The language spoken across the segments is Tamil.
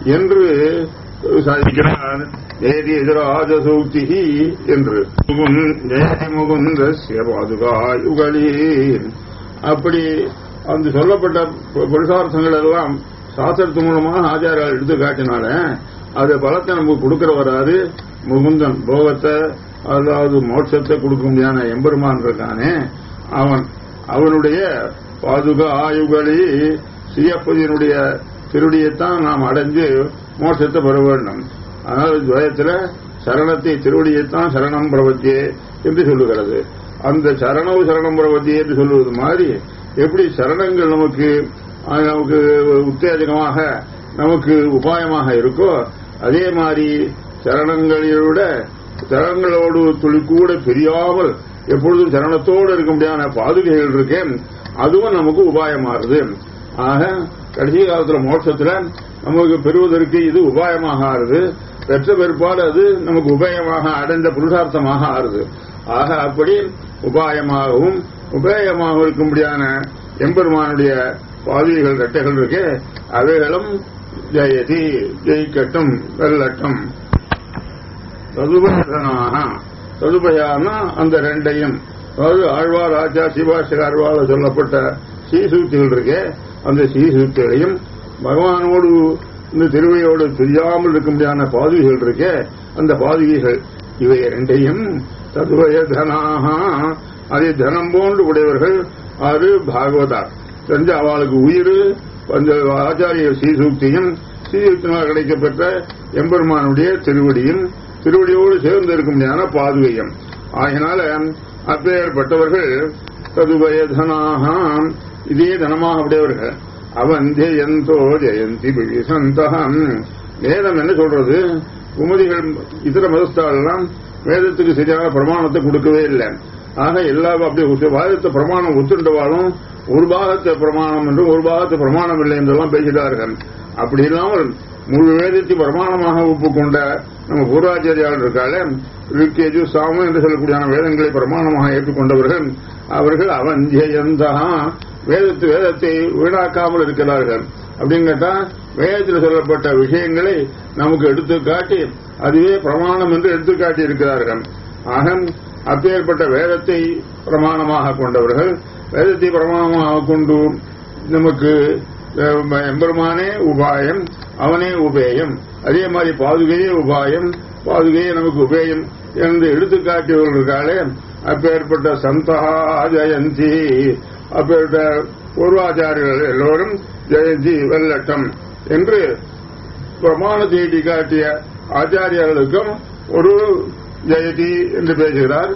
என்று சாதிக்கிறார் ஏதி எதிராஜ சூக்தி என்று ஜெயதி முகுந்தஸ்ய பாதுகா யுகளீர் அப்படி அந்த சொல்லப்பட்ட புருஷார்த்தங்கள் எல்லாம் சாஸ்திரத்து மூலமாக ஆச்சாரியால் எடுத்து காட்டினால அது பலத்தை நமக்கு கொடுக்கிற வராது முகுந்தன் போகத்தை அதாவது மோட்சத்தை கொடுக்க முடியாத எம்பெருமான் இருக்கானே அவன் அவனுடைய பாதுகா ஆயுகளி சியப்பதியினுடைய திருடியைத்தான் நாம் அடைஞ்சு மோட்சத்தை பெற வேண்டும் அதனால் துவயத்தில் சரணத்தை திருவடியைத்தான் சரணம் பிரபத்தியே என்று சொல்லுகிறது அந்த சரணவு சரணம் பிரபத்தி என்று சொல்லுவது மாதிரி எப்படி சரணங்கள் நமக்கு அது நமக்கு உத்தேஜகமாக நமக்கு உபாயமாக இருக்கோ அதே மாதிரி சரணங்களோட சரணங்களோடு துளி கூட பிரியாமல் எப்பொழுதும் சரணத்தோடு இருக்க முடியாத பாதுகைகள் இருக்கேன் அதுவும் நமக்கு உபாயமாறுது ஆக கடைசி காலத்துல மோட்சத்துல நமக்கு பெறுவதற்கு இது உபாயமாக ஆறுது பெற்ற பிற்பாடு அது நமக்கு உபாயமாக அடைந்த புருஷார்த்தமாக ஆறுது ஆக அப்படி உபாயமாகவும் உபேயமாக இருக்கும்படியான எம்பெருமானுடைய பாதிகள் ரெட்டைகள் இருக்கே அவைகளும் ஜெயதி ஜெயிக்கட்டும் வெல்லட்டும் ததுபயனாக ததுபயான அந்த ரெண்டையும் அதாவது ஆழ்வார் ராஜா சிவாசிக ஆழ்வார் சொல்லப்பட்ட சீசூக்திகள் இருக்கே அந்த சீசூக்திகளையும் பகவானோடு இந்த திருவையோடு தெரியாமல் இருக்க முடியாத பாதுகைகள் இருக்கே அந்த பாதுகைகள் இவை ரெண்டையும் ததுவய தனாக அதை தனம் போன்று உடையவர்கள் அது பாகவதார் தெரிஞ்ச அவளுக்கு உயிர் அந்த ஆச்சாரிய சீசூக்தியும் சீசூக்தினால் கிடைக்கப்பெற்ற எம்பெருமானுடைய திருவடியும் திருவடியோடு சேர்ந்து இருக்க முடியாத பாதுகையும் ஆகினால அப்பேற்பட்டவர்கள் ததுபயதனாக இதே தனமாக உடையவர்கள் அவன் ஜெயந்தோ ஜெயந்தி சந்தகம் வேதம் என்ன சொல்றது குமதிகள் இதர மதஸ்தாலெல்லாம் வேதத்துக்கு சரியான பிரமாணத்தை கொடுக்கவே இல்லை ஆக எல்லா அப்படி வாதத்தை பிரமாணம் ஒத்துண்டவாலும் ஒரு பாகத்தை பிரமாணம் என்றும் ஒரு பாகத்தை பிரமாணம் இல்லை என்றெல்லாம் பேசிட்டார்கள் அப்படி இல்லாமல் முழு வேதத்தை பிரமாணமாக ஒப்புக்கொண்ட நம்ம பூர்வாச்சாரியால் இருக்காளே ரிக்கேஜு சாமம் என்று சொல்லக்கூடிய வேதங்களை பிரமாணமாக ஏற்றுக்கொண்டவர்கள் அவர்கள் அவன் ஜெயந்தா வேதத்து வேதத்தை வீணாக்காமல் இருக்கிறார்கள் அப்படின்னு கேட்டா வேதத்தில் சொல்லப்பட்ட விஷயங்களை நமக்கு எடுத்து காட்டி அதுவே பிரமாணம் என்று எடுத்து காட்டி இருக்கிறார்கள் ஆக அப்பேற்பட்ட வேதத்தை பிரமாணமாக கொண்டவர்கள் வேதத்தை பிரமாணமாக கொண்டு நமக்கு எம்பெருமானே உபாயம் அவனே உபேயம் அதே மாதிரி பாதுகையே உபாயம் பாதுகையே நமக்கு உபேயம் என்று எடுத்துக்காட்டியவர்களுக்காலே அப்பேற்பட்ட சந்தா ஜெயந்தி அப்பேற்பட்ட பூர்வாச்சாரியர்கள் எல்லோரும் ஜெயந்தி வெள்ளட்டம் என்று பிரமாண தேடி காட்டிய ஆச்சாரியர்களுக்கும் ஒரு ஜெயதி என்று பேசுகிறார்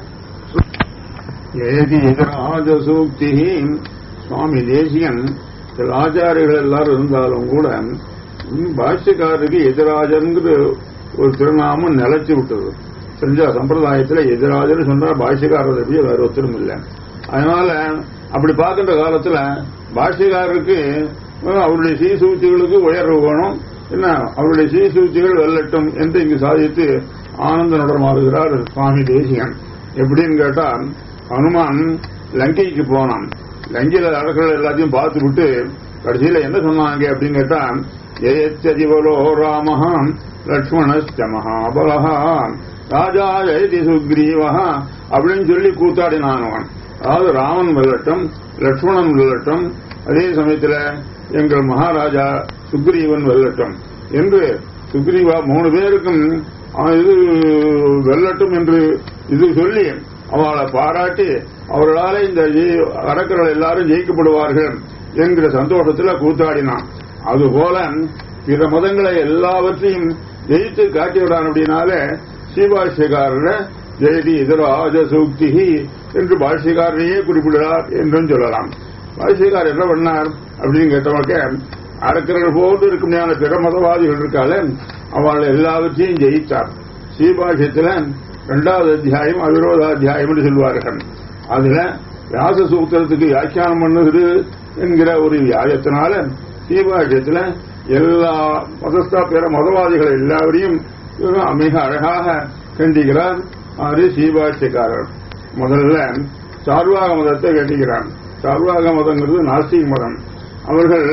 ஜெயதி ராஜ சூக்தி சுவாமி தேசியன் சில ஆச்சாரியர்கள் எல்லாரும் இருந்தாலும் கூட பாஷ்யக்காரருக்கு எதிராஜன்கிற ஒரு திருநாமம் நிலைச்சு விட்டது செஞ்ச சம்பிரதாயத்தில் எதிராஜன்னு சொன்னா பாஷ்யக்காரர் எப்படி வேற ஒருத்தரும் இல்லை அதனால அப்படி பார்க்கின்ற காலத்துல பாஷ்யக்காரருக்கு அவருடைய சீசூச்சிகளுக்கு உயர்வு வேணும் என்ன அவருடைய சீசூச்சிகள் வெல்லட்டும் என்று இங்கு சாதித்து ஆனந்த நடமாறுகிறார் சுவாமி தேசிகன் எப்படின்னு கேட்டா ஹனுமான் லங்கைக்கு போனான் லங்கையில நடக்கிற எல்லாத்தையும் பார்த்து விட்டு கடைசியில என்ன சொன்னாங்க அப்படின்னு கேட்டா ஜெயச்சதிவலோ ராமஹா லக்ஷ்மணஸ்ட மகாபலஹா ராஜா ஜெயதி சுக்ரீவஹா அப்படின்னு சொல்லி கூத்தாடினான் அவன் அதாவது ராமன் வெல்லட்டும் லட்சுமணன் வெல்லட்டும் அதே சமயத்தில் எங்கள் மகாராஜா சுக்ரீவன் வெல்லட்டும் என்று சுக்ரீவா மூணு பேருக்கும் இது வெல்லட்டும் என்று இது சொல்லி அவளை பாராட்டி அவர்களால இந்த அரக்கர்கள் எல்லாரும் ஜெயிக்கப்படுவார்கள் என்கிற சந்தோஷத்தில் கூத்தாடினான் அதுபோல பிற மதங்களை எல்லாவற்றையும் ஜெயித்து காட்டிவிடான் அப்படின்னால ஸ்ரீபாஷ்யக்காரர் ஜெயதி இதராஜ சூக்தி என்று பாஷ்யக்காரரையே குறிப்பிடுகிறார் என்றும் சொல்லலாம் பாஷ்யக்கார் என்ன பண்ணார் அப்படின்னு கேட்டவங்க அரக்கர்கள் போன்று இருக்கும் பிற மதவாதிகள் இருக்கால அவள் எல்லாவற்றையும் ஜெயித்தார் ஸ்ரீபாஷ்யத்தில் இரண்டாவது அத்தியாயம் அவிரோதாத்தியாயம் என்று சொல்வார்கள் அதுல வியாச சூத்திரத்துக்கு வியாக்கியானம் பண்ணுகிறது என்கிற ஒரு வியாயத்தினால ஸ்ரீபாஷ்யத்துல எல்லா மதஸ்தா பிற மதவாதிகள் எல்லாவரையும் மிக அழகாக கண்டிக்கிறார் ஆறு ஸ்ரீபாஷ்யக்காரர் முதல்ல சார்வாக மதத்தை கண்டிக்கிறான் சார்வாக மதங்கிறது நாஸ்திக மதம் அவர்கள்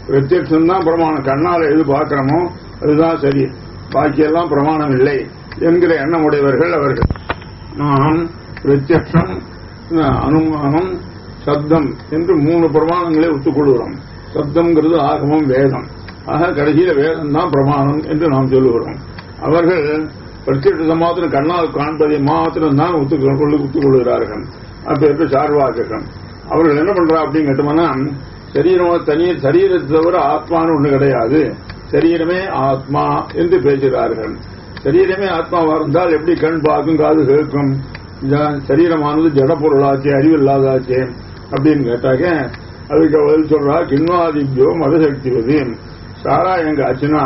பிரத்யட்சம் தான் பிரமாணம் கண்ணால எது பார்க்கிறோமோ அதுதான் சரி பாக்கியெல்லாம் பிரமாணம் இல்லை என்கிற எண்ணம் உடையவர்கள் அவர்கள் நாம் பிரத்யட்சம் அனுமானம் சப்தம் என்று மூணு பிரமாணங்களை ஒத்துக்கொள்கிறோம் சப்தம்ங்கிறது ஆகமம் வேதம் ஆக கடைசியில வேதம் தான் பிரமாணம் என்று நாம் சொல்லுகிறோம் அவர்கள் பிரத்யட்சத்தை மாத்திரம் கண்ணால் காண்பதை மாத்திரம் தான் ஒத்துக்கொள்ள ஒத்துக்கொள்கிறார்கள் அப்ப சார்வாக்கம் அவர்கள் என்ன பண்றா அப்படின்னு கேட்டோம்னா சரீரம் தனி சரீரத்தை தவிர ஆத்மான்னு ஒண்ணு கிடையாது சரீரமே ஆத்மா என்று பேசுகிறார்கள் சரீரமே ஆத்மாவா இருந்தால் எப்படி கண் பார்க்கும் காது கேட்கும் சரீரமானது ஜட பொருளாச்சு அறிவில்லாதாச்சு அப்படின்னு கேட்டாக்க அதுக்கு பதில் சொல்றா கிண்வாதிபியோ மதசக்திவது சாராயம் காய்ச்சினா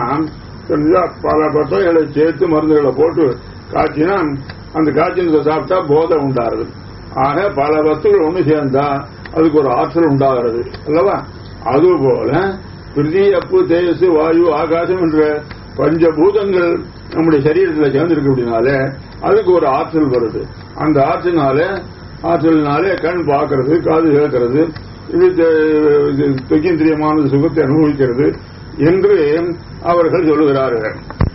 பல பட்டைகளை சேர்த்து மருந்துகளை போட்டு காய்ச்சினா அந்த காய்ச்சினத்தை சாப்பிட்டா போதை உண்டாருது ஆக பல வஸ்துகள் ஒண்ணு சேர்ந்தா அதுக்கு ஒரு ஆற்றல் உண்டாகிறது அல்லவா அதுபோல பிரிதி அப்பு தேஜஸ் வாயு ஆகாசம் என்ற பஞ்சபூதங்கள் நம்முடைய சரீரத்தில் சேர்ந்திருக்கு அப்படின்னாலே அதுக்கு ஒரு ஆற்றல் வருது அந்த ஆற்றலினால ஆற்றலினாலே கண் பார்க்கறது காது கேட்கறது இது தொக்கிந்திரியமான சுகத்தை அனுபவிக்கிறது என்று அவர்கள் சொல்லுகிறார்கள்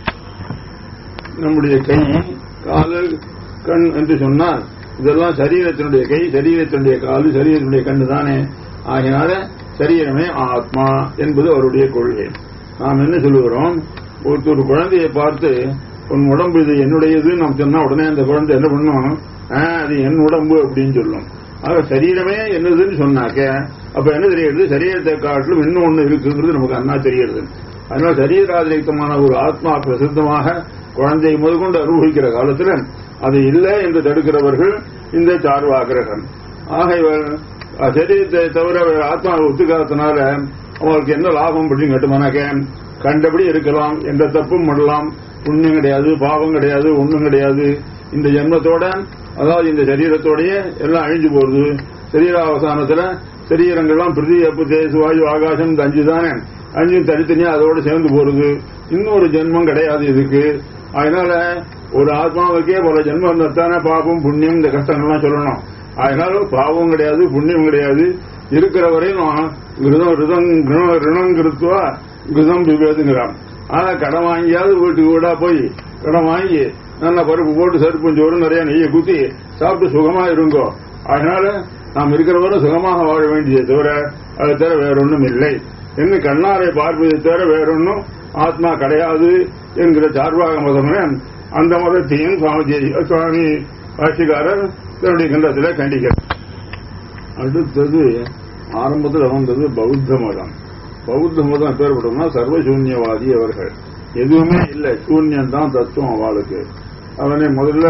நம்முடைய கை காது கண் என்று சொன்னால் இதெல்லாம் சரீரத்தினுடைய கை சரீரத்தினுடைய காலு சரீரத்தினுடைய கண்ணு தானே ஆகினால சரீரமே ஆத்மா என்பது அவருடைய கொள்கை நாம் என்ன சொல்லுகிறோம் ஒரு குழந்தையை பார்த்து உன் உடம்பு இது என்னுடையது நாம் சொன்னா உடனே அந்த குழந்தை என்ன பண்ணும் அது என் உடம்பு அப்படின்னு சொல்லும் ஆக சரீரமே என்னதுன்னு சொன்னாக்க அப்ப என்ன தெரியுது சரீரத்தை காட்டிலும் இன்னும் ஒண்ணு இருக்குங்கிறது நமக்கு அண்ணா தெரியுது அதனால சரீராதிரிக்தமான ஒரு ஆத்மா பிரசித்தமாக குழந்தை முதற்கொண்டு அனுபவிக்கிற காலத்துல அது இல்லை என்று தடுக்கிறவர்கள் இந்த சார்வாகிரகம் ஆக இவர் சரீரத்தை தவிர ஆத்மாவை ஒத்துக்காதனால அவங்களுக்கு என்ன லாபம் அப்படின்னு கேட்டோம்னாக்க கண்டபடி இருக்கலாம் எந்த தப்பும் பண்ணலாம் புண்ணியம் கிடையாது பாவம் கிடையாது ஒண்ணும் கிடையாது இந்த ஜென்மத்தோட அதாவது இந்த சரீரத்தோடய எல்லாம் அழிஞ்சு போறது சரீராவசானத்துல சரீரங்கள்லாம் பிரிதி அப்பு தேசு வாயு ஆகாசம் இந்த அஞ்சு தானே அஞ்சும் தனித்தனியா அதோட சேர்ந்து போறது இன்னொரு ஜென்மம் கிடையாது இதுக்கு அதனால ஒரு ஆத்மாவுக்கே பல ஜென்மம் இருந்தாத்தானே பாவம் புண்ணியம் இந்த கஷ்டங்கள்லாம் சொல்லணும் அதனால பாவம் கிடையாது புண்ணியம் கிடையாது இருக்கிற வரையும் கிருதம் ரிதம் ரிணம் கிருத்துவா கிருதம் விவேதுங்கிறான் ஆனா கடன் வாங்கியாவது வீட்டுக்கு வீடா போய் கடன் வாங்கி நல்ல பருப்பு போட்டு சருப்பும் சோறு நிறைய நெய்யை குத்தி சாப்பிட்டு சுகமா இருங்கோ அதனால நாம் இருக்கிற வரை சுகமாக வாழ வேண்டியதை தவிர அதை தவிர வேறொன்றும் இல்லை என்று கண்ணாரை பார்ப்பதை தவிர வேறொன்னும் ஆத்மா கிடையாது என்கிற சார்பாக மதமே அந்த மதத்தையும் சுவாமி சுவாமி பாஷிகாரர் தன்னுடைய கண்டத்தில் கண்டிக்கிறார் அடுத்தது ஆரம்பத்தில் வந்தது பௌத்த மதம் பௌத்த மதம் பேர்பட்டோம்னா சர்வசூன்யவாதி அவர்கள் எதுவுமே இல்லை சூன்யம் தான் தத்துவம் அவளுக்கு அவனை முதல்ல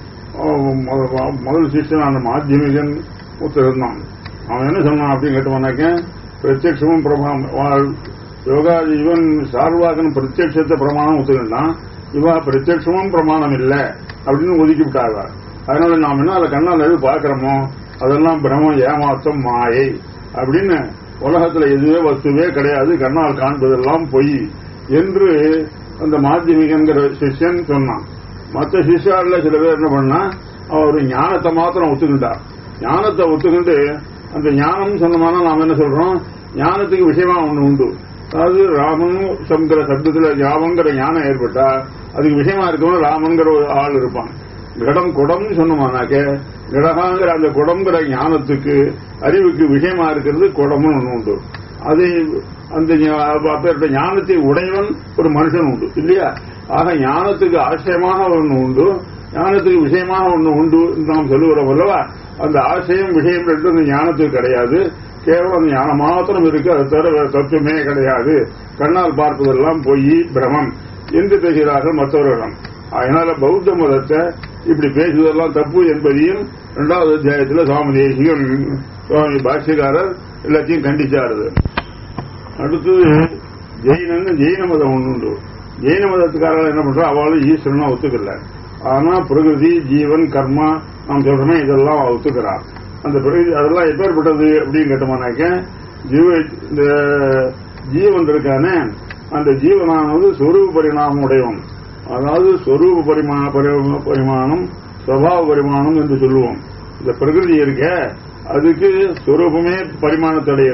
முதல் சிஷ்யன் மாத்தியமிகன் ஒருத்தர் அவன் என்ன சொன்னான் அப்படின்னு கேட்டவனாக்க பிரத்யட்சமும் பிரமாணம் யோகா இவன் சார்வாகன் பிரத்யட்சத்தை பிரமாணம் ஒத்துக்கிட்டான் இவா பிரத்யட்சமும் பிரமாணம் இல்லை அப்படின்னு ஒதுக்கி விட்டாங்க அதனால நாம் என்ன அதை கண்ணால் எது பார்க்கிறோமோ அதெல்லாம் பிரம்மம் ஏமாத்தம் மாயை அப்படின்னு உலகத்துல எதுவே வஸ்துவே கிடையாது கண்ணால் காண்பதெல்லாம் பொய் என்று அந்த மாத்தியமிகங்கிற சிஷ்யன் சொன்னான் மற்ற சிஷ்யால சில பேர் என்ன பண்ணா அவர் ஞானத்தை மாத்திரம் ஒத்துக்கிட்டார் ஞானத்தை ஒத்துக்கிட்டு அந்த ஞானம் சொன்னோம்னா நாம் என்ன சொல்றோம் ஞானத்துக்கு விஷயமா ஒண்ணு உண்டு அதாவது ராமன் சங்கிற சப்தத்துல ராமங்கிற ஞானம் ஏற்பட்டா அதுக்கு விஷயமா இருக்கவன் ராமங்கிற ஒரு ஆள் இருப்பான் கடம் குடம்னு சொன்னோம்னாக்க கடகாங்கிற அந்த குடம்ங்கிற ஞானத்துக்கு அறிவுக்கு விஷயமா இருக்கிறது குடம்னு ஒண்ணு உண்டு அது அந்த அப்பேற்பட்ட ஞானத்தை உடையவன் ஒரு மனுஷன் உண்டு இல்லையா ஆக ஞானத்துக்கு ஆசிரியமாக ஒன்று உண்டு ஞானத்துக்கு விஷயமாக ஒன்று உண்டு நாம் சொல்லுகிறோம் அல்லவா அந்த ஆசையம் விஷயம் ரெண்டு அந்த ஞானத்துக்கு கிடையாது கேவலம் அந்த ஞானம் மாத்திரம் இருக்கு அதை தவிர வேற தத்துவமே கிடையாது கண்ணால் பார்ப்பதெல்லாம் பொய் பிரமம் என்று பேசுகிறார்கள் மற்றவர்களிடம் அதனால பௌத்த மதத்தை இப்படி பேசுவதெல்லாம் தப்பு என்பதையும் இரண்டாவது அத்தியாயத்தில் சுவாமி தேசியம் சுவாமி பாஷ்யக்காரர் எல்லாத்தையும் கண்டிச்சாருது அடுத்தது ஜெயினன்னு ஜெயின மதம் ஒன்று உண்டு ஜெயின மதத்துக்காரர்கள் என்ன பண்றா அவளும் ஈஸ்வரனா ஒத்துக்கல ஆனா பிரகிருதி ஜீவன் கர்மா நாம் சொல்றோமே இதெல்லாம் அவ ஒத்துக்கிறார் அந்த பிரகிருதி அதெல்லாம் எப்பேற்பட்டது அப்படின்னு கேட்டோம்னாக்க ஜீவ இந்த ஜீவன் இருக்கானே அந்த ஜீவனானது சொரூப பரிணாமம் உடையவன் அதாவது சொரூப பரிமா பரிமாணம் சுவாவ பரிமாணம் என்று சொல்லுவோம் இந்த பிரகிருதி இருக்க அதுக்கு சொரூபமே பரிமாணத்தடையது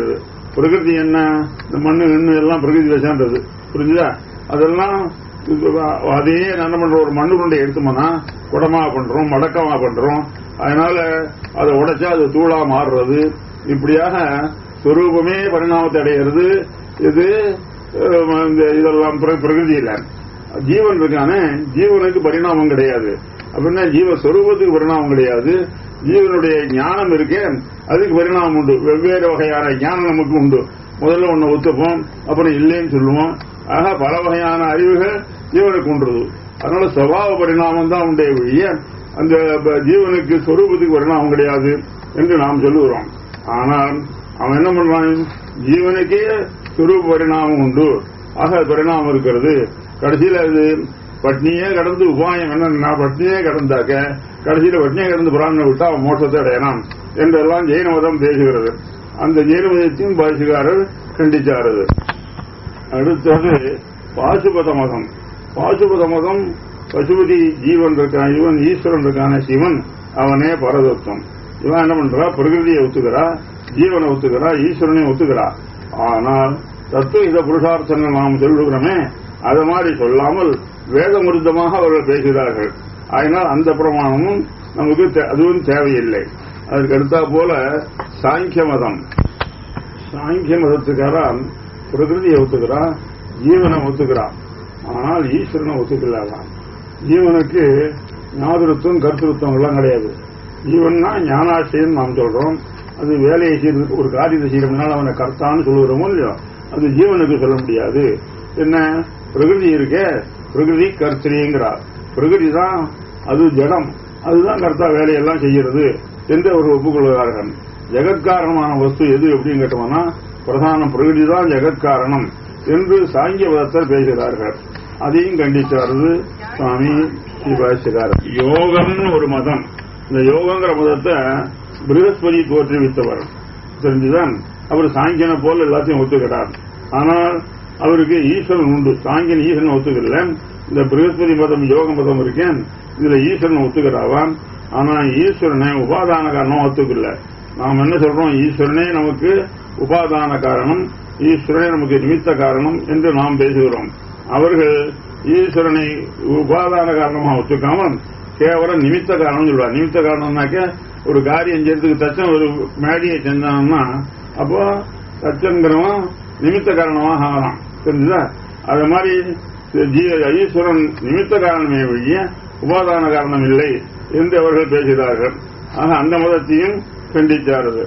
பிரகிருதி என்ன இந்த மண்ணு நின்று எல்லாம் பிரகிருதி வச்சான்றது புரிஞ்சுதா அதெல்லாம் இது அதே என்ன பண்ற ஒரு மண்ணு கொண்டை எடுத்தோம்னா குடமா பண்றோம் மடக்கமா பண்றோம் அதனால அதை உடைச்சா அது தூளா மாறுறது இப்படியாக சொரூபமே பரிணாமத்தை அடைகிறது இது அஹ், இந்த இதெல்லாம் பிர- பிரகிருதியில ஜீவன் இருக்கானே ஜீவனுக்கு பரிணாமம் கிடையாது அப்படின்னா ஜீவ சொரூபத்துக்கு பரிணாமம் கிடையாது ஜீவனுடைய ஞானம் இருக்கே அதுக்கு பரிணாமம் உண்டு வெவ்வேறு வகையான ஞானம் நமக்கு உண்டு முதல்ல ஒண்ணு ஒத்துப்போம் அப்புறம் இல்லைன்னு சொல்லுவோம் ஆக பல வகையான அறிவுகள் ஜீவனுக்கு உண்டுது அதனால சுபாவ பரிணாமம் தான் உண்டே ஒழிய அந்த ப- ஜீவனுக்கு சொரூபத்துக்கு பரிணாமம் கிடையாது என்று நாம் சொல்லுகிறோம் ஆனால் அவன் என்ன பண்றான் ஜீவனுக்கே சொரூப பரிணாமம் உண்டு ஆக பரிணாமம் இருக்கிறது கடைசியில அது பட்னியே கடந்து உபாயம் என்னன்னா பட்னியே கடந்தாக்க கடைசியில பட்னியே கடந்து பிராமணனை விட்டா அவன் மோட்சத்தை அடையலாம் என்றெல்லாம் ஜெயின மதம் பேசுகிறது அந்த ஜெயின மதத்தையும் பாஷிகாரர் கண்டிச்சாரது அடுத்தது பாசுபத மதம் பாசுபத மதம் பசுபதி ஜீவன் இருக்கான் இவன் ஈஸ்வரன் இருக்கான சிவன் அவனே பரதத்துவம் இவன் என்ன பண்றா பிரகிருதியை ஒத்துக்கிறா ஜீவனை ஒத்துக்கிறா ஈஸ்வரனையும் ஒத்துக்கிறா ஆனால் தத்துவ இத புருஷார்த்தங்கள் நாம் சொல்லுகிறோமே அது மாதிரி சொல்லாமல் வேதமுருத்தமாக அவர்கள் பேசுகிறார்கள் அதனால் அந்த பிரமாணமும் நமக்கு தே- அதுவும் தேவையில்லை அதுக்கு அடுத்தா போல சாங்கிய மதம் சாங்கிய மதத்துக்காரன் பிரகிருதியை ஒத்துக்கிறான் ஜீவனை ஒத்துக்கிறான் ஆனால் ஈஸ்வரனை ஒத்துக்கலாம் ஜீவனுக்கு ஞாபகத்துவம் கருத்துருத்தம் எல்லாம் கிடையாது ஜீவன்னா ஞானாசிரியன் நாம் சொல்றோம் அது வேலையை செய்யறது ஒரு காரியத்தை செய்யறதுனால அவனை கர்த்தான்னு சொல்லுகிறோமோ இல்லையோ அது ஜீவனுக்கு சொல்ல முடியாது என்ன பிரகிருதி இருக்கே பிரகிருதி கர்த்திரிங்கிறார் பிரகிருதி தான் அது ஜடம் அதுதான் கர்த்தா வேலையெல்லாம் செய்கிறது என்று அவர் ஒப்புக்கொள்கிறார்கள் ஜெகத்காரணமான வஸ்து எது எப்படின்னு கேட்டோம்னா பிரதான பிரகிருதி தான் ஜெகத்காரணம் என்று சாங்கிய மதத்தில் பேசுகிறார்கள் அதையும் கண்டிச்சாரு சுவாமி ஸ்ரீபாஷிகார் யோகம்னு ஒரு மதம் இந்த யோகங்கிற மதத்தை பிருகஸ்பதி தோற்றுவித்தவர் தெரிஞ்சுதான் அவர் சாங்கியனை போல எல்லாத்தையும் ஒத்துக்கிறார் ஆனால் அவருக்கு ஈஸ்வரன் உண்டு சாங்கியன் ஈஸ்வரன் ஒத்துக்கல இந்த பிருகஸ்பதி மதம் யோக மதம் இருக்கேன் இதுல ஈஸ்வரன் ஒத்துக்கிறாவான் ஆனா ஈஸ்வரனை உபாதான காரணம் ஒத்துக்கல நாம் என்ன சொல்றோம் ஈஸ்வரனே நமக்கு உபாதான காரணம் ஈஸ்வரனே நமக்கு நிமித்த காரணம் என்று நாம் பேசுகிறோம் அவர்கள் ஈஸ்வரனை உபாதான காரணமாக ஒத்துக்காமல் கேவலம் நிமித்த காரணம் சொல்லுவார் நிமித்த காரணம்னாக்க ஒரு காரியம் செய்யறதுக்கு தச்சன் ஒரு மேடியை செஞ்சான்னா அப்போ தச்சங்கிறவன் நிமித்த காரணமாக ஆகலாம் தெரிஞ்சுதா அது மாதிரி ஜீ- ஈஸ்வரன் நிமித்த காரணமே ஒழிய உபாதான காரணம் இல்லை என்று அவர்கள் பேசுகிறார்கள் ஆக அந்த மதத்தையும் கண்டிச்சார்கள்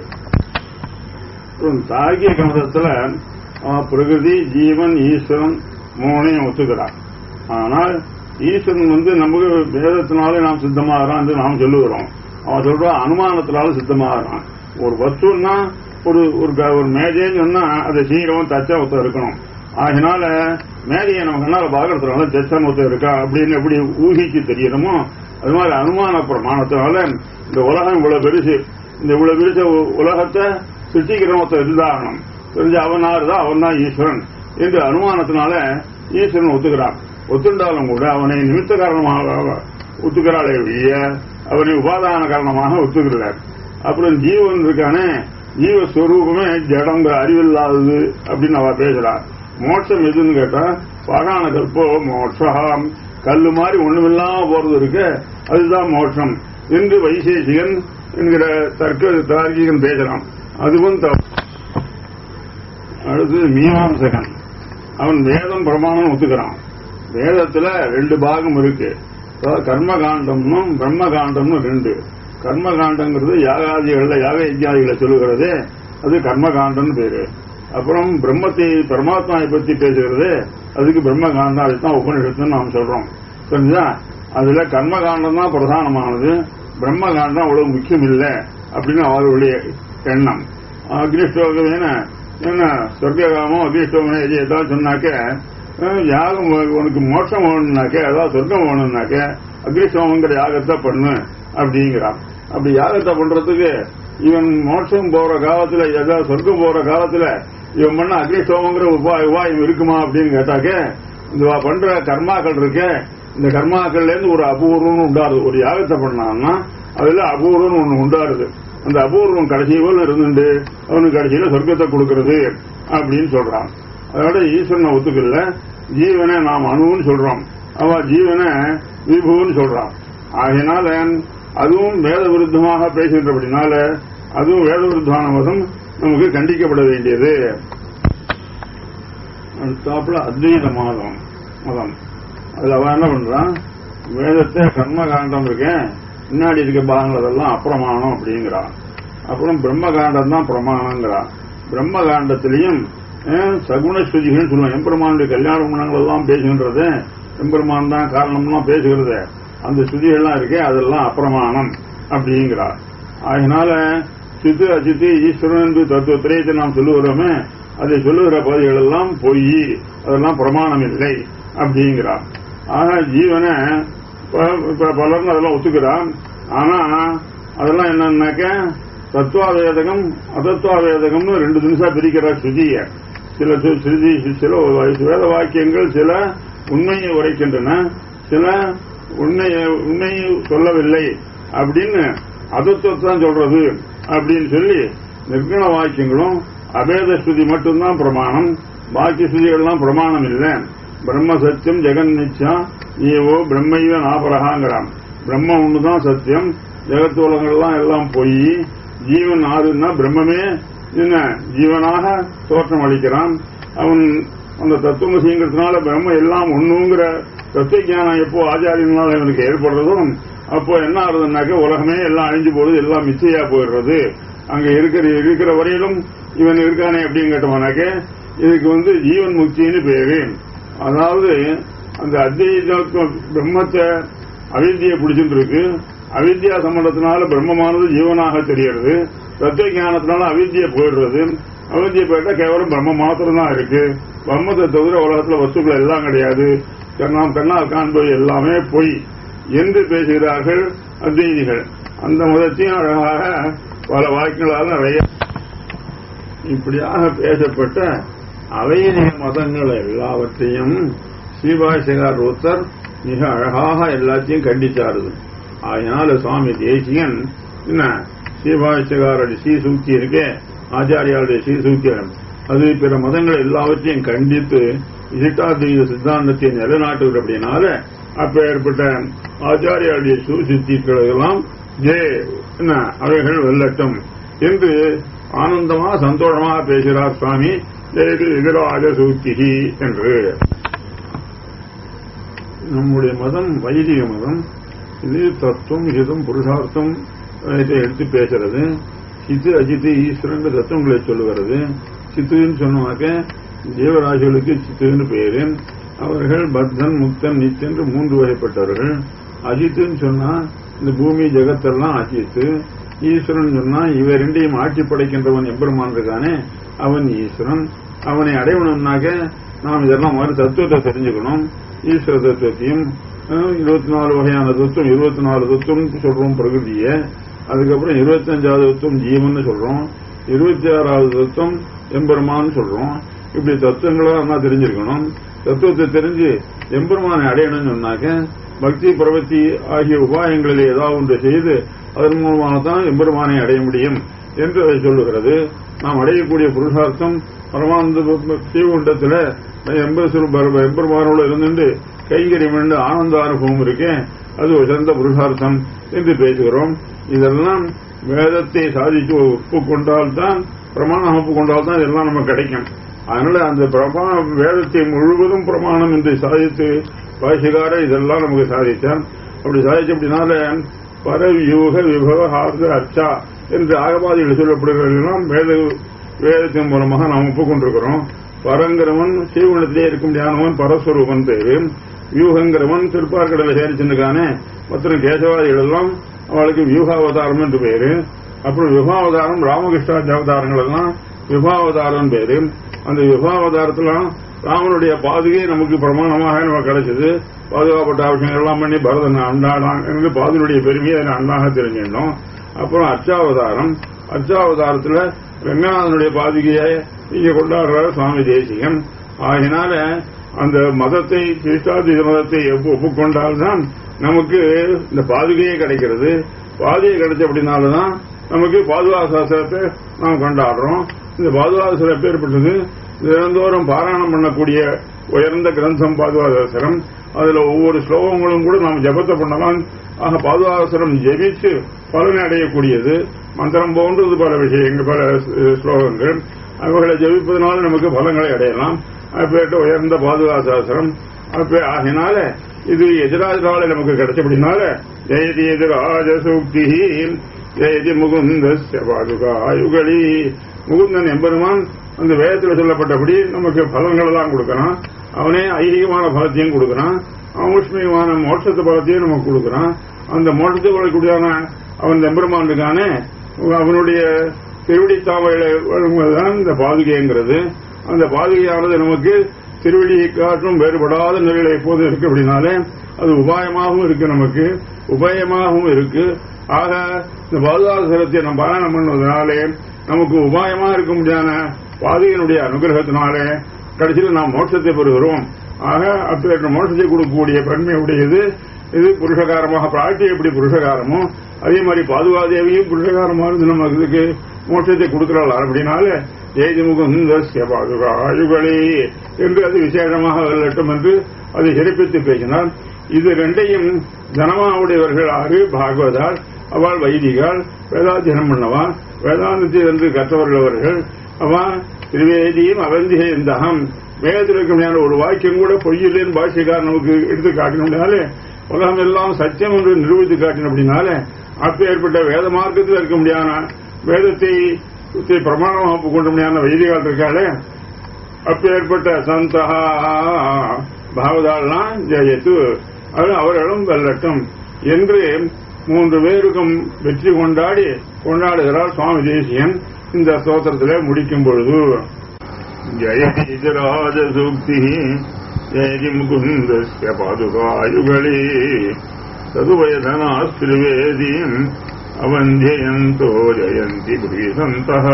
அப்புறம் தார்கிய மதத்துல அவன் பிரகிருதி ஜீவன் ஈஸ்வரன் மூணையும் ஒத்துக்கிறான் ஆனால் ஈஸ்வரன் வந்து நமக்கு வேதத்தினாலே நாம் சித்தமாகறான் என்று நாம் சொல்லுகிறோம் அவன் சொல்றான் அனுமானத்தினால சித்தமாகறான் ஒரு வஸ்துன்னா ஒரு ஒரு க- ஒரு மேஜைன்னு சொன்னா அதை செய்யறவன் தச்சா ஒருத்தர் இருக்கணும் ஆகினால மேதையை நம்ம கண்ணால பாக்குறதுனால தச்சன் ஒருத்தர் இருக்கா அப்படின்னு எப்படி ஊகிச்சு தெரியணுமோ அது மாதிரி அனுமான பிரமாணத்தினால இந்த உலகம் இவ்வளவு பெருசு இந்த இவ்வளவு பெருச உ- உலகத்தை சிருஷ்டிக்கிறவன் ஒருத்தர் இருந்தாகணும் தெரிஞ்ச அவனார் தான் அவன் தான் ஈஸ்வரன் என்று அனுமானத்தினால ஈஸ்வரன் ஒத்துக்கிறான் ஒத்துண்டாலும் கூட அவனை நிமித்த காரணமாக ஒத்துக்கிறாளே ஒழிய அவனை உபாதான காரணமாக ஒத்துக்கிறார் அப்புறம் ஜீவன் இருக்கானே ஜீவஸ்வரூபமே ஜடங்கிற அறிவில்லாதது அப்படின்னு அவ பேசுறார் மோட்சம் எதுன்னு கேட்டா பாகான கல்போ மோட்சம் கல்லு மாதிரி ஒண்ணுமில்லாம போறது இருக்கு அதுதான் மோட்சம் என்று வைசேஷிகன் என்கிற தர்க்க தார்க்கிகன் பேசுறான் அதுவும் தப்பு அடுத்து மீமாம்சகன் அவன் வேதம் பிரமாணம் ஒத்துக்கிறான் வேதத்துல ரெண்டு பாகம் இருக்கு அதாவது கர்மகாண்டம்னும் பிரம்மகாண்டம்னு ரெண்டு கர்மகாண்டங்கிறது யாகாதிகள்ல யாக யஜ்யாதிகளை சொல்லுகிறது அது கர்மகாண்டம்னு பேரு அப்புறம் பிரம்மத்தை பரமாத்மாவை பத்தி பேசுகிறது அதுக்கு பிரம்மகாண்டம் அதுதான் உபனிஷத்துன்னு நாம் சொல்றோம் தெரிஞ்சா அதுல கர்மகாண்டம் தான் பிரதானமானது பிரம்மகாண்டம் அவ்வளவு முக்கியம் இல்லை அப்படின்னு அவர்களுடைய எண்ணம் அக்னிஷ்டோகம் என்ன என்ன சொர்க்ககாமம் அக்னிஷ்டோகம் இது ஏதாவது சொன்னாக்க அஹ், யாகம் உ- உனக்கு மோட்சம் வேணும்னாக்க அதாவது சொர்க்கம் வேணும்னாக்க அக்னிஷ்டோமங்கிற யாகத்தை பண்ணு அப்படிங்கிறான் அப்படி யாகத்தை பண்றதுக்கு இவன் மோட்சம் போற காலத்துல ஏதாவது சொர்க்கம் போற காலத்துல இவன் பண்ண அக்னிஷ்டோமங்கிற உபா உபாயம் இருக்குமா அப்படின்னு கேட்டாக்க இந்த வா- பண்ற கர்மாக்கள் இருக்கு இந்த கர்மாக்கள்ல இருந்து ஒரு அபூர்வம்னு உண்டாருது ஒரு யாகத்தை பண்ணான்னா அதுல அபூர்வம்னு ஒண்ணு உண்டாருது அந்த அபூர்வம் கடைசி போல இருந்துட்டு அவனுக்கு கடைசியில சொர்க்கத்தை கொடுக்கறது அப்படின்னு சொல்றான் அதோட ஈஸ்வரனை ஒத்துக்கல ஜீவனை நாம் அணுன்னு சொல்றோம் அவ ஜீவனை விபுன்னு சொல்றான் ஆகையினால அதுவும் வேத விருத்தமாக பேசுகின்றபடினால அதுவும் வேத விருத்தமான மதம் நமக்கு கண்டிக்கப்பட வேண்டியது அடுத்தாப்புல அத்வைத மாதம் மதம் அதுல அவன் என்ன பண்றான் வேதத்தை கர்ம காண்டம் இருக்கேன் முன்னாடி இருக்க பாகங்கள் அதெல்லாம் அப்பிரமாணம் அப்படிங்கிறான் அப்புறம் பிரம்ம காண்டம் தான் பிரமாணங்கிறான் பிரம்ம காண்டத்திலையும் அஹ், சகுண ஸ்ருதிகள் சொல்லுவான் எம்பெருமானுடைய கல்யாண குணங்கள் எல்லாம் பேசுகின்றது எம்பெருமான் தான் காரணம்லாம் பேசுகிறது அந்த ஸ்ருதிகள்லாம் இருக்கே அதெல்லாம் அப்பிரமாணம் அப்படிங்கிறார் அதனால சித்து அஜித்து ஈஸ்வரன் என்று தத்துவத்திரயத்தை நாம் சொல்லுகிறோமே அதை சொல்லுகிற பகுதிகள் எல்லாம் பொய் அதெல்லாம் பிரமாணம் இல்லை அப்படிங்கிறார் ஆக ஜீவனை ப- இப்ப பலரும் அதெல்லாம் ஒத்துக்கிறான் ஆனா அதெல்லாம் என்னன்னாக்க தத்துவாவேதகம் அதத்துவாவேதகம்னு ரெண்டு நிமிஷம் பிரிக்கிறார் ஸ்ருதிய சில சு- ஸ்ருதி சில வேத வாக்கியங்கள் சில உண்மையை உரைக்கின்றன சில உண்மையை உண்மையை சொல்லவில்லை அப்படின்னு அதத்துவத்தை தான் சொல்றது அப்படின்னு சொல்லி நிர்குண வாக்கியங்களும் அபேத ஸ்ருதி மட்டும்தான் பிரமாணம் பாக்கி ஸ்ருதிகள்லாம் பிரமாணம் இல்லை பிரம்ம சத்தியம் ஜெகன் நிச்சயம் ஏவோ பிரம்மையோ நாபரகாங்கிறான் பிரம்ம ஒண்ணுதான் சத்தியம் ஜெகத் உலகங்கள்லாம் எல்லாம் பொய் ஜீவன் ஆறுன்னா பிரம்மமே என்ன ஜீவனாக தோற்றம் அளிக்கிறான் அவன் அந்த தத்துவமசிங்கிறதுனால பிரம்ம எல்லாம் ஒண்ணுங்கிற தத்துவ ஞானம் எப்போ ஆச்சாரியனால இவனுக்கு ஏற்படுறதும் அப்போ என்ன ஆகுதுன்னாக்க உலகமே எல்லாம் அழிஞ்சு போடுது எல்லாம் மிச்சையா போயிடுறது அங்க இருக்கிற இருக்கிற வரையிலும் இவன் இருக்கானே அப்படின்னு கேட்டோம்னாக்க இதுக்கு வந்து ஜீவன் முக்தின்னு பேரு அதாவது அந்த அத்வைத பிரம்மத்தை அவித்தியை பிடிச்சிட்டு இருக்கு அவித்யா சம்பந்தத்தினால பிரம்மமானது ஜீவனாக தெரியறது தத்துவ ஞானத்தினால அவித்தியை போயிடுறது அவித்தியை போயிட்டா கேவலம் பிரம்ம மாத்திரம் தான் இருக்கு பிரம்மத்தை தவிர உலகத்துல வஸ்துக்கள் எல்லாம் கிடையாது நாம் கண்ணால் காண்பது எல்லாமே பொய் என்று பேசுகிறார்கள் அத்வைதிகள் அந்த மதத்தையும் அழகாக பல வாக்கியங்களால் நிறைய இப்படியாக பேசப்பட்ட அவைதிக மதங்கள் எல்லாவற்றையும் ஸ்ரீபாஷகார் ஒருத்தர் மிக அழகாக எல்லாத்தையும் கண்டிச்சாருது அதனால சுவாமி தேசியன் என்ன ஸ்ரீபாஷகாரோட ஸ்ரீசூக்தி இருக்கே ஆச்சாரியாருடைய ஸ்ரீசூக்தியம் அது பிற மதங்கள் எல்லாவற்றையும் கண்டித்து இசிட்டாத்வீத சித்தாந்தத்தை நிலைநாட்டுவது அப்படின்னால அப்ப ஏற்பட்ட ஆச்சாரியாருடைய சுசித்திகளெல்லாம் ஜே என்ன அவைகள் வெல்லட்டும் என்று ஆனந்தமா சந்தோஷமாக பேசுகிறார் சுவாமி ஜெயது எதிராக சூத்திகி என்று நம்முடைய மதம் வைதிக மதம் இது தத்துவம் ஹிதம் புருஷார்த்தம் இதை எடுத்து பேசுறது சித்து அஜித்து ஈஸ்வரன் தத்துவங்களை சொல்லுகிறது சித்துன்னு சொன்னாக்க ஜீவராசிகளுக்கு சித்துன்னு பேரு அவர்கள் பத்தன் முக்தன் நிச்சென்று மூன்று வகைப்பட்டவர்கள் அஜித்துன்னு சொன்னா இந்த பூமி ஜெகத்தெல்லாம் அஜித்து ஈஸ்வரன் சொன்னா இவை ரெண்டையும் ஆட்சி படைக்கின்றவன் எம்பெருமான் இருக்கானே அவன் ஈஸ்வரன் அவனை அடையணும்னாக்க நாம் இதெல்லாம் மாதிரி தத்துவத்தை தெரிஞ்சுக்கணும் ஈஸ்வர தத்துவத்தையும் இருபத்தி நாலு வகையான தத்துவம் இருபத்தி நாலு தத்துவம் சொல்றோம் பிரகிருதிய அதுக்கப்புறம் இருபத்தி அஞ்சாவது தத்துவம் ஜீவன் சொல்றோம் இருபத்தி ஆறாவது தத்துவம் எம்பெருமான்னு சொல்றோம் இப்படி தத்துவங்களா நம்ம தெரிஞ்சிருக்கணும் தத்துவத்தை தெரிஞ்சு எம்பெருமானை அடையணும்னு சொன்னாக்க பக்தி பிரவத்தி ஆகிய உபாயங்களில் ஏதாவது ஒன்று செய்து அதன் மூலமாக தான் எம்பெருமானை அடைய முடியும் என்று அதை சொல்லுகிறது நாம் அடையக்கூடிய புருஷார்த்தம் பரமானந்த ஸ்ரீகுண்டத்தில் எம்பெருமானோடு இருந்துட்டு கைங்கரியம் என்று ஆனந்த அனுபவம் இருக்கேன் அது ஒரு சிறந்த புருஷார்த்தம் என்று பேசுகிறோம் இதெல்லாம் வேதத்தை சாதித்து ஒப்புக்கொண்டால்தான் பிரமாணம் ஒப்புக்கொண்டால்தான் இதெல்லாம் நமக்கு கிடைக்கும் அதனால அந்த பிரமாண வேதத்தை முழுவதும் பிரமாணம் என்று சாதித்து பாஷிகார இதெல்லாம் நமக்கு சாதித்தான் அப்படி சாதிச்ச அப்படினால பரவியூக விபவ ஹார்த அச்சா என்று ஆகபாதிகள் சொல்லப்படுகிறதெல்லாம் வேத வேதத்தின் மூலமாக நாம் ஒப்புக்கொண்டிருக்கிறோம் பரங்கிறவன் சீவனத்திலே இருக்கும் தியானவன் பரஸ்வரூபன் பேரு வியூகங்கிறவன் திருப்பார்கடல சேரிச்சுருக்கானே மற்ற கேசவாதிகள் எல்லாம் அவளுக்கு வியூகாவதாரம் என்று பேரு அப்புறம் விபாவதாரம் ராமகிருஷ்ண அவதாரங்கள் எல்லாம் விபாவதாரம் பேரு அந்த விபாவதாரத்துல ராமனுடைய பாதுகை நமக்கு பிரமாணமாக நமக்கு கிடைச்சது பாதுகாப்பட்ட விஷயங்கள் எல்லாம் பண்ணி பரதன் அண்டாடான் என்று பாதுனுடைய பெருமையை அதில் அண்டாக தெரிஞ்சிடணும் அப்புறம் அச்சாவதாரம் அச்சாவதாரத்துல ரங்கநாதனுடைய பாதுகையை இங்க கொண்டாடுறாரு சுவாமி தேசிகன் ஆகினால அந்த மதத்தை கிறிஸ்தாதிக மதத்தை ஒப்புக்கொண்டால்தான் நமக்கு இந்த பாதுகையே கிடைக்கிறது பாதுகை கிடைச்ச அப்படின்னால்தான் நமக்கு பாதுகா சாஸ்திரத்தை நாம் கொண்டாடுறோம் இந்த பாதுகா சாஸ்திரம் எப்பேற்பட்டது தினந்தோறும் பாராயணம் பண்ணக்கூடிய உயர்ந்த கிரந்தம் பாதுகாசாசனம் அதுல ஒவ்வொரு ஸ்லோகங்களும் கூட நாம் ஜபத்தை பண்ணலாம் ஆக பாதுகாசாசனம் ஜெபிச்சு பலனை அடையக்கூடியது மந்திரம் போன்றது பல விஷயங்கள் பல அஹ், ஸ்லோகங்கள் அவைகளை ஜெபிப்பதனால நமக்கு பலங்களை அடையலாம் அப்பேற்ற உயர்ந்த பாதுகாசாசனம் அப்ப ஆகினால இது எதிராஜால நமக்கு கிடைச்சபடினால ஜெயதி எதிராஜ சூக்தி ஜெயதி முகுந்த பாதுகா யுகலி முகுந்தன் எம்பெருமான் அந்த வேதத்தில் சொல்லப்பட்டபடி நமக்கு பலன்கள் எல்லாம் கொடுக்கறான் அவனே ஐகிகமான பலத்தையும் கொடுக்கறான் அமுஷ்மிகமான மோட்சத்து பலத்தையும் நமக்கு கொடுக்கறான் அந்த மோட்சத்தை வழக்கூடியதான அவன் எம்பெருமான் இருக்கானே அவனுடைய திருவடி தாமையில வழங்குவதுதான் இந்த பாதுகைங்கிறது அந்த பாதுகையானது நமக்கு திருவடியை காற்றும் வேறுபடாத நிலையில எப்போதும் இருக்கு அப்படின்னாலே அது உபாயமாகவும் இருக்கு நமக்கு உபாயமாகவும் இருக்கு ஆக இந்த பாதுகாசரத்தை நம்ம பாராயணம் பண்ணுவதனாலே நமக்கு உபாயமா இருக்க முடியாத பாதுகையினுடைய அனுகிரகத்தினாலே கடைசியில் நாம் மோட்சத்தை பெறுகிறோம் ஆக அப்பேற்ற மோட்சத்தை கொடுக்கக்கூடிய பெண்மை உடையது இது புருஷகாரமாக பிராட்டி எப்படி புருஷகாரமோ அதே மாதிரி பாதுகாதேவியும் புருஷகாரமா இருந்து நமக்கு இதுக்கு மோட்சத்தை கொடுக்கிறாள் அப்படின்னால ஜெயதிமுக பாதுகா ஆயுகளே என்று அது விசேஷமாக வெல்லட்டும் என்று அதை சிறப்பித்து பேசினார் இது ரெண்டையும் ஜனமாவுடையவர்கள் ஆறு பாகவதால் அவள் வைதிகால் வேதாத்தியனம் பண்ணவா வேதாந்தத்தில் இருந்து கற்றவர்கள் அவர்கள் அவா திரிவேதியும் அவந்திகேந்தகம் வேதத்தில் இருக்க முடியாத ஒரு வாக்கியம் கூட பொய்யில்லைன்னு பாஷ்யக்காரர் நமக்கு எடுத்து காட்டினாலே உலகம் எல்லாம் சத்தியம் என்று நிரூபித்து காட்டின அப்படின்னால அப்ப ஏற்பட்ட வேத மார்க்கத்தில் இருக்க முடியாத வேதத்தை த்தை பிரமாணமாக கொண்டு முடியாத வைதிகால் இருக்காளே அப்ப ஏற்பட்ட சந்தகா பாவதாள்லாம் ஜெயத்து அது அவர்களும் வெல்லட்டும் என்று மூன்று பேருக்கும் வெற்றி கொண்டாடி கொண்டாடுகிறார் சுவாமி தேசியன் இந்த ஸ்தோத்திரத்திலே முடிக்கும் பொழுது ஜெயதி ராஜசூக்தி ஜெயதி முகுந்தஸ்ய பாதுகாயுகளே ததுவயதனாஸ்திரிவேதீம் அவந்தியந்தோ ஜயந்தி புரீசந்தः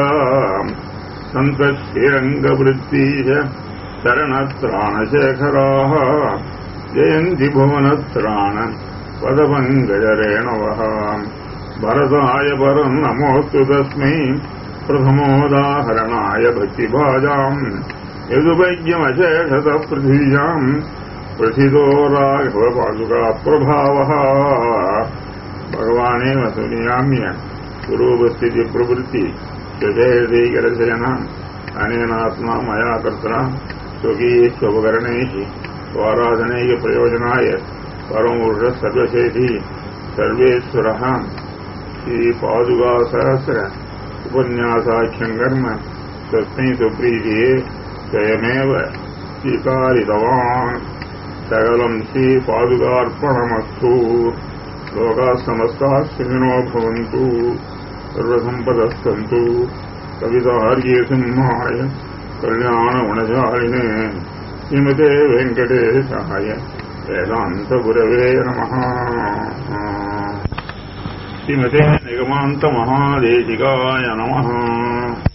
சந்தஸ்ரீரங்கவृत्तीः शरणत्राणशेखराः जयन्ति भुवनत्राण पदपङ्कजरेणवः भरताय परम् नमोऽस्तु तस्मै प्रथमोदाहरणाय भक्तिभाजाम् यदुपैज्ञमशेषतः पृथिव्याम् प्रथितो राघवपादुकाप्रभावः भगवानेव सुनियाम्य स्वरूपस्थितिप्रवृत्ति यथेदैकरचयनाम् अनेनात्मा मया कर्त्रा स्वकीयेष्वपकरणैः स्वाराधनैकप्रयोजनाय परमपुरुषः सर्वशेषी सर्वेश्वरः श्रीपादुकासहस्र उपन्यासाख्यम् कर्म तस्मै सुप्रीतिये स्वयमेव स्वीकारितवान् सकलम् श्रीपादुकार्पणमस्तु लोकाः समस्ताः सुखिनो भवन्तु सर्वसम्पदः सन्तु कवितार्यसिंहाय कल्याणगुणशालिने श्रीमते वेङ्कटेशाय वेदान्तगुरवे नमः श्रीमते निगमान्तमहादेशिकाय नमः